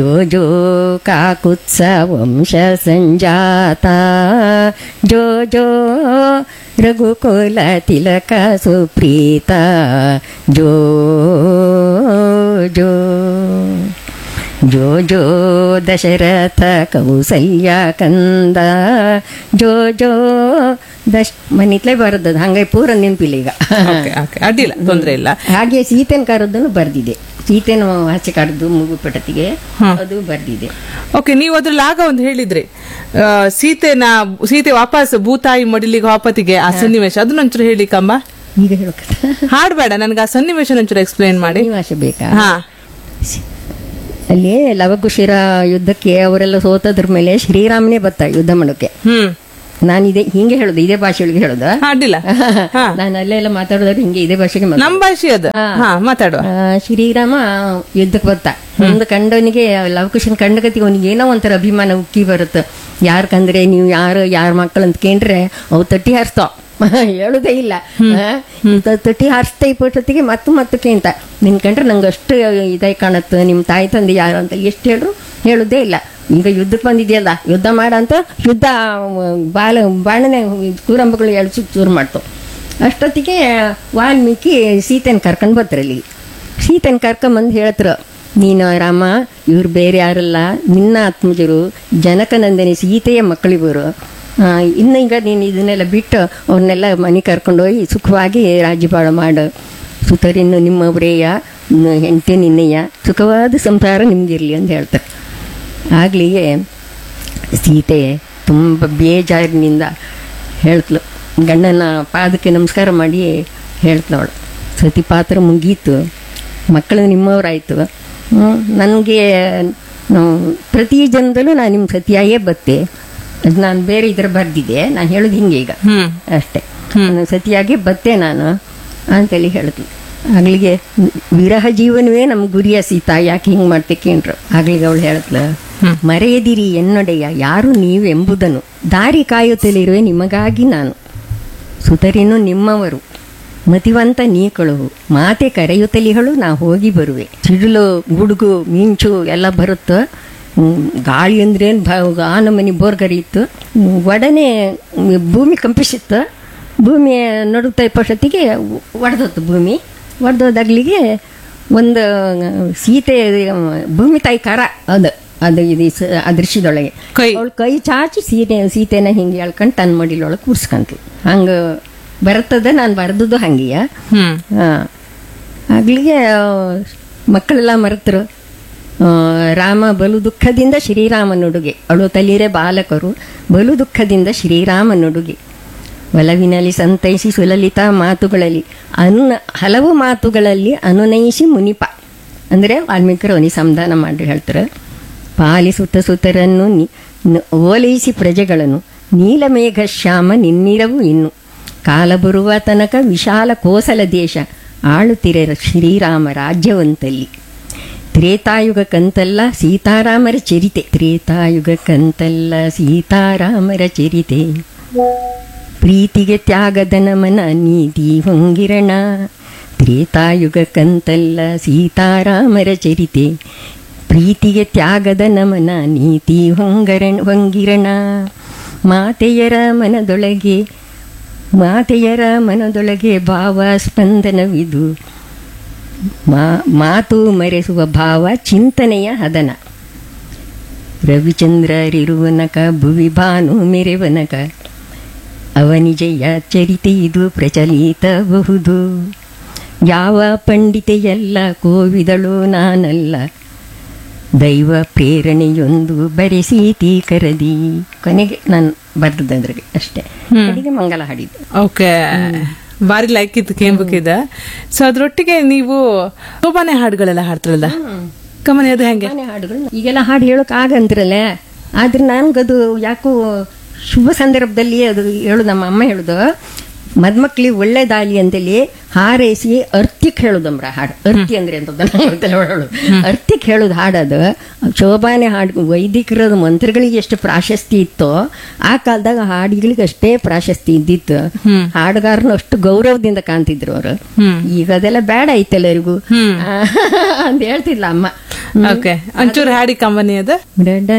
ಜೋ ಜೋ ಕಾಕುತ್ಸ ವಂಶ ಸಂಜಾತ ಜೋ ಜೋ ರಘುಕುಲ ತಿಲಕ ಸುಪ್ರೀತ ಜೋ ಜೋ ಜೋ ಜೋ ದಶರಥ ಕೌಸಲ್ಯ ಕಂದ ಜೋ ಜೋ ದಶ್ ಮನಿತ್ಲೇ ಬರದದು ಹಂಗೆ ಪೂರ ನೆನಪಿಲ್ಲ ಈಗ ಓಕೆ ಓಕೆ ಅಡ್ಡಿಲ್ಲ ತೊಂದ್ರೆ ಇಲ್ಲ ಹಾಗೆ ಸೀತೆನ ಕರೆದನ್ನು ಬರ್ದಿದೆ ಸೀತೆನ ಆಚೆ ಕರೆದು ಮುಗು ಪಟತಿಗೆ ಅದು ಬರ್ದಿದೆ ಓಕೆ ನೀವು ಅದ್ರಲ್ಲಿ ಆಗ ಒಂದು ಹೇಳಿದ್ರಿ ಆ, ಸೀತೆನ ಸೀತೆ ವಾಪಸ್ ಭೂತಾಯಿ ಮಡಿಲಿಗೆ ವಾಪತಿಗೆ ಆ ಸನ್ನಿವೇಶ ಅದನ್ನೊಂಚೂರು ಹೇಳಿ ಕಮ್ಮ ಈಗ ಹೇಳೋಕೆ ಹಾಡ್ಬೇಡ ನನಗೆ ಆ ಸನ್ನಿವೇಶ ಒಂಚೂರು ಎಕ್ಸ್ಪ್ಲೇನ್ ಮಾಡಿ ನಿವಾಸ ಬೇಕಾ ಹಾ ಅಲ್ಲಿ ಲವಕುಶಿರ ಯುದ್ಧಕ್ಕೆ ಅವರೆಲ್ಲ ಸೋತದ್ರ ಮೇಲೆ ಶ್ರೀರಾಮನೇ ಬತ್ತ ಯುದ್ಧ ಮಾಡೋಕೆ ಹ್ಮ್ ನಾನು ಇದೇ ಹಿಂಗೆ ಹೇಳುದು ಇದೇ ಭಾಷೆಯೊಳಗೆ ಹೇಳುದ ಹಾ, ಅಡ್ಡಿಲ್ಲ ಹಾ ನಾನು ಅಲ್ಲೆಲ್ಲ ಮಾತಾಡೋದ್ರೆ ಹಿಂಗೆ ಇದೇ ಭಾಷೆಗೆ ಮಾತಾಡೋದು. ನಮ್ ಭಾಷೆ ಅದು ಹಾ ಮಾತಾಡುವ ಆ, ಶ್ರೀರಾಮ ಯುದ್ಧಕ್ಕೆ ಬತ್ತ ಒಂದು ಕಂಡವನಿಗೆ ಲವಕುಶನ್ ಕಂಡಗತಿಗೆ ಅವನಿಗೆ ಏನೋ ಒಂಥರ ಅಭಿಮಾನ ಉಕ್ಕಿ ಬರುತ್ತೆ ಯಾರ್ ಕಂದ್ರೆ ನೀವು ಯಾರು ಯಾರ ಮಕ್ಕಳು ಅಂತ ಕೇಂಡ್ರೆ ಅವು ತಟ್ಟಿ ಹಾರಿಸ್ತಾವ ಹೇಳುದೇ ಇಲ್ಲ ಆ, ತ- ತಟ್ಟಿ ಹಾರಿಸ್ತಾ ಇಪ್ಪತ್ತೊತ್ತಿಗೆ ಮತ್ತು ಮತ್ತು ಕೇಂತ ನಿನ್ ಕಂಡ್ರೆ ನಂಗೆ ಅಷ್ಟು ಇದಾಗಿ ಕಾಣತ್ತೆ ನಿಮ್ಮ ತಾಯಿ ತಂದೆ ಯಾರು ಅಂತ ಎಷ್ಟು ಹೇಳ್ರು ಹೇಳುದೇ ಇಲ್ಲ ಈಗ ಯುದ್ಧಕ್ಕೆ ಬಂದಿದೆಯಲ್ಲ ಯುದ್ಧ ಮಾಡ ಅಂತ ಯುದ್ಧ ಬಾಲ ಬಾಣನೆ ಕೂರಂಬಗಳು ಎಳ್ಸು ಚೂರು ಮಾಡ್ತಾವ ಅಷ್ಟೊತ್ತಿಗೆ ವಾಲ್ಮೀಕಿ ಸೀತೆನ ಕರ್ಕೊಂಡು ಬರ್ತಾರೆ ಸೀತೆನ ಕರ್ಕೊಂಬಂದು ಹೇಳ್ತಾರೆ ನೀನು ರಾಮ ಇವ್ರು ಬೇರೆ ಯಾರಲ್ಲ ನಿನ್ನ ಆತ್ಮಜರು ಜನಕನಂದನಿ ಸೀತೆಯ ಮಕ್ಕಳಿವರು ಆ, ಇನ್ನು ಈಗ ನೀನು ಇದನ್ನೆಲ್ಲ ಬಿಟ್ಟು ಅವ್ರನ್ನೆಲ್ಲ ಮನೆ ಕರ್ಕೊಂಡೋಗಿ ಸುಖವಾಗಿ ರಾಜ್ಯಪಾಲ ಮಾಡು ಸುತರಿನ್ನು ನಿಮ್ಮವರೇಯ ಹೆಂಡತಿ ನಿನ್ನೆಯ ಸುಖವಾದ ಸಂಸಾರ ನಿಮ್ಗಿರ್ಲಿ ಅಂತ ಹೇಳ್ತಾರೆ ಆಗ್ಲಿಗೆ ಸೀತೆ ತುಂಬ ಬೇಜಾರಿನಿಂದ ಹೇಳ್ತ್ಲು ಗಂಡನ ಪಾದಕ್ಕೆ ನಮಸ್ಕಾರ ಮಾಡಿ ಹೇಳ್ತವಳು ಸತಿ ಪಾತ್ರ ಮುಗೀತು ಮಕ್ಕಳು ನಿಮ್ಮವರಾಯಿತು ನನಗೆ ಪ್ರತಿ ಜನ್ಮದಲ್ಲೂ ನಾನು ನಿಮ್ಮ ಸತಿಯಾಗೇ ಬತ್ತೆ ಅದು ನಾನು ಬೇರೆ ಇದ್ರ ಬರ್ದಿದ್ದೆ ನಾನು ಹೇಳೋದು ಹಿಂಗೆ ಈಗ ಹ್ಮ್ ಅಷ್ಟೇ ನಾನು ಸತಿಯಾಗಿ ಬತ್ತೆ ನಾನು ಅಂತೇಳಿ ಹೇಳಿದ್ಲು ಆಗ್ಲಿಗೆ ವಿರಹ ಜೀವನವೇ ನಮ್ಮ ಗುರಿಯ ಸೀತಾ ಯಾಕೆ ಹಿಂಗೆ ಮಾಡ್ತೆ ಕೇಂದ್ರ ಆಗ್ಲಿಗೆ ಅವಳು ಹೇಳತ್ಲ ಮರೆಯದಿರಿ ಎನ್ನೊಡೆಯ ಯಾರು ನೀವೆಂಬುದನ್ನು ದಾರಿ ಕಾಯುತ್ತಲಿರುವೆ ನಿಮಗಾಗಿ ನಾನು ಸುತರಿನು ನಿಮ್ಮವರು ಮತಿವಂತ ನೀ ಕಳುವು ಮಾತೆ ಕರೆಯುತ್ತಲಿಗಳು ನಾ ಹೋಗಿ ಬರುವೆ ಸಿಡಿಲು ಗುಡುಗು ಮಿಂಚು ಎಲ್ಲ ಬರುತ್ತೆ ಹ್ಮ್, ಗಾಳಿ ಅಂದ್ರೆ ಆ ನಮನಿ ಬೋರ್ಗರಿಯಿತ್ತು ಹ್ಮ್, ಒಡನೆ ಹ್ಮ್, ಭೂಮಿ ಕಂಪಿಸಿತ್ತು ಭೂಮಿ ನಡುತ್ತಾ ಇಪ್ಪಷ್ಟೊತ್ತಿಗೆ ಒಡೆದತ್ತು ಭೂಮಿ ಒಡೆದೋದಾಗ್ಲಿಗೆ ಒಂದು ಸೀತೆ ಭೂಮಿ ತಾಯಿ ಕರ ಅದು ಅದು ಇದು ಸ- ಆ ದೃಶ್ಯದೊಳಗೆ ಕೈ. ಅವಳು ಕೈ ಚಾಚಿ ಸೀತೆ ಸೀತೆನ ಹಿಂಗೆ ಎಳ್ಕೊಂಡು ತನ್ನ ಮಡಿಲೊಳಗೆ ಕೂರ್ಸ್ಕಂತು ಹಂಗೆ ಬರ್ತದ ನಾನು ಬರ್ದದ್ದು ಹಂಗೆಯ ಹ್ಮ್ ಹಾಂ ಆಗ್ಲಿಗೆ ಆ, ಮಕ್ಕಳೆಲ್ಲ ಮರೆತರು ಆ, ರಾಮ ಬಲು ದುಃಖದಿಂದ ಶ್ರೀರಾಮನುಡುಗೆ ಅಳು ತಲಿರೆ ಬಾಲಕರು ಬಲು ದುಃಖದಿಂದ ಶ್ರೀರಾಮನುಡುಗೆ ಒಲವಿನಲ್ಲಿ ಸಂತೈಸಿ ಸುಲಲಿತ ಮಾತುಗಳಲ್ಲಿ ಅನು ಹಲವು ಮಾತುಗಳಲ್ಲಿ ಅನುನಯಿಸಿ ಮುನಿಪ ಅಂದರೆ ವಾಲ್ಮೀಕರು ಅವನಿಗೆ ಸಂಧಾನ ಮಾಡಿ ಹೇಳ್ತಾರೆ ಪಾಲಿಸುತ್ತ ಸುತರನ್ನು ನಿ- ನ- ಓಲೈಸಿ ಪ್ರಜೆಗಳನ್ನು ನೀಲಮೇಘ ಶ್ಯಾಮ ನಿನ್ನಿರವು ಇನ್ನು ಕಾಲ ಬರುವ ತನಕ ವಿಶಾಲ ಕೋಸಲ ದೇಶ ಆಳುತ್ತಿರ ಶ್ರೀರಾಮ ರಾಜ್ಯವಂತಲ್ಲಿ ತ್ರೇತಾಯುಗ ಕಂತಲ್ಲ ಸೀತಾರಾಮರ ಚರಿತೆ ತ್ರೇತಾಯುಗ ಕಂತಲ್ಲ ಸೀತಾರಾಮರ ಚರಿತೆ ಪ್ರೀತಿಗೆ ತ್ಯಾಗದ ನಮನ ನೀತಿ ಹೊಂಗಿರಣ ತ್ರೇತಾಯುಗ ಕಂತಲ್ಲ ಸೀತಾರಾಮರ ಚರಿತೆ ಪ್ರೀತಿಗೆ ತ್ಯಾಗದ ನಮನ ನೀತಿ ಹೊಂಗರಣ ಹೊಂಗಿರಣ ಮಾತೆಯರ ಮನದೊಳಗೆ ಮಾತೆಯರ ಮನದೊಳಗೆ ಭಾವ ಸ್ಪಂದನವಿದು ಮಾ ಮಾತು ಮರೆಸುವ ಭಾವ ಚಿಂತನೆಯ ಹದನ ರವಿಚಂದ್ರರಿರುವನಕ ಭುವಿ ಭಾನು ಮೆರೆವನಕ ಅವನಿಜಯ ಚರಿತೆ ಇದು ಪ್ರಚಲಿತಬಹುದು ಯಾವ ಪಂಡಿತೆಯಲ್ಲ ಕೋವಿದಳು ನಾನಲ್ಲ ದೈವ ಪ್ರೇರಣೆಯೊಂದು ಬರೆಸೀತಿ ಕರದಿ ಕೊನೆಗೆ ನಾನು ಬರ್ದದ್ರಿಗೆ ಅಷ್ಟೇ ಅಡಿಗೆ ಮಂಗಲ ಹಾಡಿದ್ದು ಓಕೆ ಬಾರಿ ಲೈಕ್ ಇತ್ತು ಕೇಂಬುಕಿದ ಸೊ ಅದ್ರೊಟ್ಟಿಗೆ ನೀವು ಶೋಭಾನೆ ಹಾಡುಗಳೆಲ್ಲ ಹಾಡ್ತಾರಲ್ಲ ಕಮನಿ ಅದು ಹೆಂಗೆ ಮನೆ ಹಾಡುಗಳು ಈಗೆಲ್ಲ ಹಾಡು ಹೇಳೋಕೆ ಆಗಂದ್ರಲ್ಲ ಆದ್ರೆ ನನ್ಗದು ಯಾಕೋ ಶುಭ ಸಂದರ್ಭದಲ್ಲಿ ಅದು ಹೇಳು ನಮ್ಮ ಅಮ್ಮ ಹೇಳುದು ಮದ್ಮಕ್ಳಿಗೆ ಒಳ್ಳೇದಾಗ್ಲಿ ಅಂತೇಳಿ ಹಾರೈಸಿ ಅರ್ತಿಕ್ ಹೇಳುದಮ್ರ ಹಾಡು ಅರ್ತಿ ಅಂದ್ರೆ ಅಂತ ಹೇಳು ಅರ್ತಿಕ್ ಹೇಳುದು ಹಾಡದು ಶೋಭಾನೆ ಹಾಡು ವೈದಿಕರದ ಮಂತ್ರಗಳಿಗೆ ಎಷ್ಟು ಪ್ರಾಶಸ್ತಿ ಇತ್ತೋ ಆ ಕಾಲದಾಗ ಹಾಡುಗಳಿಗೆ ಅಷ್ಟೇ ಪ್ರಾಶಸ್ತಿ ಇದ್ದಿತ್ತು ಹಾಡುಗಾರನು ಅಷ್ಟು ಗೌರವದಿಂದ ಕಾಣ್ತಿದ್ರು ಅವರು ಈಗ ಅದೆಲ್ಲ ಬೇಡ ಐತೆ ಎಲ್ಲರಿಗೂ ಅಂತ ಹೇಳ್ತಿದ್ಲ ಅಮ್ಮ ಓಕೆ ಒಂಚೂರು ಹಾಡಿ ಕಂಬನಿ ಅದ ಡಡ